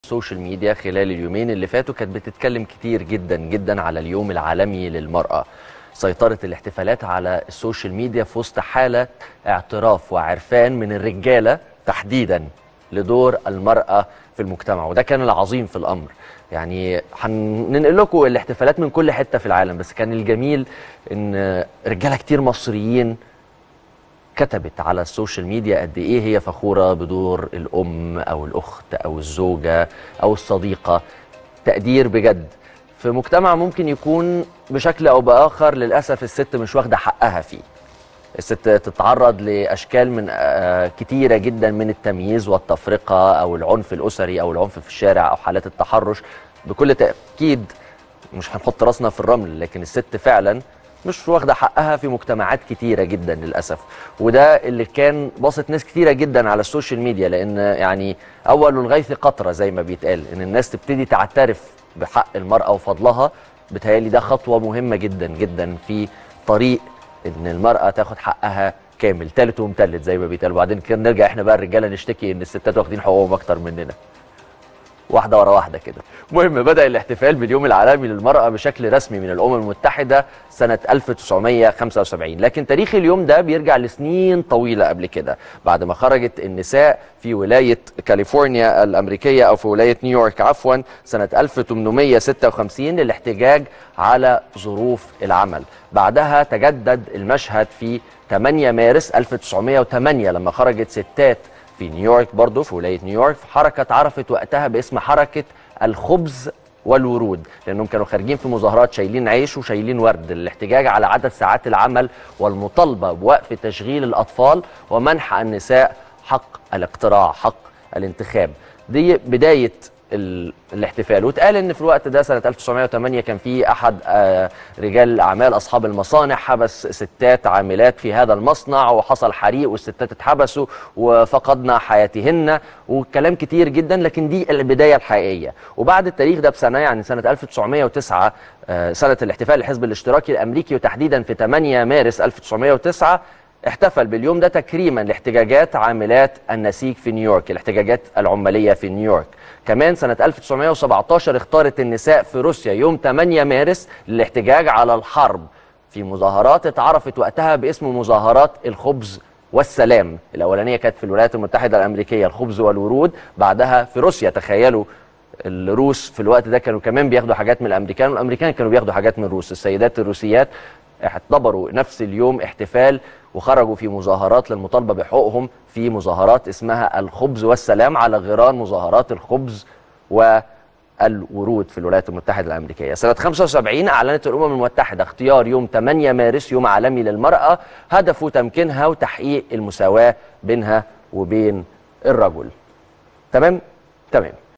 السوشيال ميديا خلال اليومين اللي فاتوا كانت بتتكلم كتير جدا جدا على اليوم العالمي للمرأة سيطرة الاحتفالات على السوشيال ميديا في وسط حالة اعتراف وعرفان من الرجالة تحديدا لدور المرأة في المجتمع وده كان العظيم في الأمر يعني هننقل لكم الاحتفالات من كل حتة في العالم بس كان الجميل ان رجالة كتير مصريين كتبت على السوشيال ميديا قد ايه هي فخوره بدور الام او الاخت او الزوجه او الصديقه تقدير بجد في مجتمع ممكن يكون بشكل او باخر للاسف الست مش واخده حقها فيه الست تتعرض لاشكال من آه، كتيره جدا من التمييز والتفرقه او العنف الاسري او العنف في الشارع او حالات التحرش بكل تاكيد مش هنحط راسنا في الرمل لكن الست فعلا مش واخده حقها في مجتمعات كتيره جدا للاسف وده اللي كان باصت ناس كتيره جدا على السوشيال ميديا لان يعني اول الغيث قطره زي ما بيتقال ان الناس تبتدي تعترف بحق المراه وفضلها بتهيالي ده خطوه مهمه جدا جدا في طريق ان المراه تاخد حقها كامل تالت ومتلت زي ما بيتقال وبعدين كان نرجع احنا بقى الرجاله نشتكي ان الستات واخدين حقوقهم اكتر مننا واحده ورا واحده كده المهم بدا الاحتفال باليوم العالمي للمراه بشكل رسمي من الامم المتحده سنه 1975 لكن تاريخ اليوم ده بيرجع لسنين طويله قبل كده بعد ما خرجت النساء في ولايه كاليفورنيا الامريكيه او في ولايه نيويورك عفوا سنه 1856 للاحتجاج على ظروف العمل بعدها تجدد المشهد في 8 مارس 1908 لما خرجت ستات في نيويورك برضه في ولايه نيويورك في حركه اتعرفت وقتها باسم حركه الخبز والورود لانهم كانوا خارجين في مظاهرات شايلين عيش وشايلين ورد للاحتجاج على عدد ساعات العمل والمطالبه بوقف تشغيل الاطفال ومنح النساء حق الاقتراع حق الانتخاب دي بدايه ال- الاحتفال واتقال ان في الوقت ده سنه 1908 كان في احد آه، رجال الاعمال اصحاب المصانع حبس ستات عاملات في هذا المصنع وحصل حريق والستات اتحبسوا وفقدنا حياتهن وكلام كتير جدا لكن دي البدايه الحقيقيه وبعد التاريخ ده بسنه يعني سنه 1909 آه، سنه الاحتفال الحزب الاشتراكي الامريكي وتحديدا في 8 مارس 1909 احتفل باليوم ده تكريما لاحتجاجات عاملات النسيج في نيويورك الاحتجاجات العمالية في نيويورك كمان سنة 1917 اختارت النساء في روسيا يوم 8 مارس للاحتجاج على الحرب في مظاهرات اتعرفت وقتها باسم مظاهرات الخبز والسلام الأولانية كانت في الولايات المتحدة الأمريكية الخبز والورود بعدها في روسيا تخيلوا الروس في الوقت ده كانوا كمان بياخدوا حاجات من الامريكان والامريكان كانوا بياخدوا حاجات من الروس السيدات الروسيات اعتبروا نفس اليوم احتفال وخرجوا في مظاهرات للمطالبه بحقوقهم في مظاهرات اسمها الخبز والسلام على غرار مظاهرات الخبز والورود في الولايات المتحده الامريكيه. سنه 75 اعلنت الامم المتحده اختيار يوم 8 مارس يوم عالمي للمراه هدفه تمكينها وتحقيق المساواه بينها وبين الرجل. تمام؟ تمام.